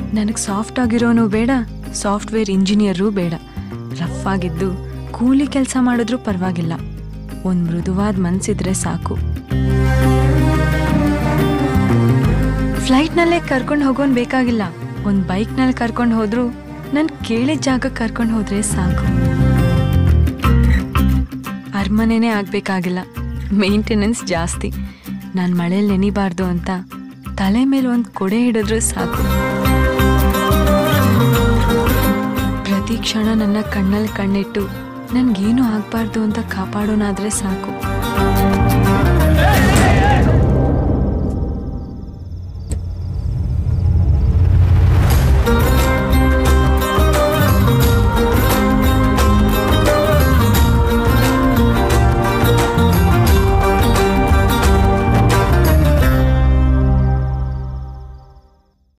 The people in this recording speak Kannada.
ನನಗೆ ಸಾಫ್ಟ್ ಆಗಿರೋನು ಬೇಡ ಸಾಫ್ಟ್ವೇರ್ ಇಂಜಿನಿಯರು ಬೇಡ ರಫ್ ಆಗಿದ್ದು ಕೂಲಿ ಕೆಲಸ ಮಾಡಿದ್ರೂ ಪರವಾಗಿಲ್ಲ ಒಂದು ಮೃದುವಾದ ಮನ್ಸಿದ್ರೆ ಸಾಕು ಫ್ಲೈಟ್ನಲ್ಲೇ ಕರ್ಕೊಂಡು ಹೋಗೋನ್ ಬೇಕಾಗಿಲ್ಲ ಒಂದು ಬೈಕ್ನಲ್ಲಿ ಕರ್ಕೊಂಡು ಹೋದ್ರು ನಾನು ಕೇಳಿದ ಜಾಗಕ್ಕೆ ಕರ್ಕೊಂಡು ಹೋದ್ರೆ ಸಾಕು ಅರಮನೆನೇ ಆಗ್ಬೇಕಾಗಿಲ್ಲ ಮೇಂಟೆನೆನ್ಸ್ ಜಾಸ್ತಿ ನಾನು ಮಳೇಲಿ ನೆನಿಬಾರ್ದು ಅಂತ ತಲೆ ಮೇಲೆ ಒಂದು ಕೊಡೆ ಹಿಡಿದ್ರು ಸಾಕು ಪ್ರತಿ ಕ್ಷಣ ನನ್ನ ಕಣ್ಣಲ್ಲಿ ಕಣ್ಣಿಟ್ಟು ನನ್ಗೇನು ಆಗ್ಬಾರ್ದು ಅಂತ ಕಾಪಾಡೋನಾದ್ರೆ ಸಾಕು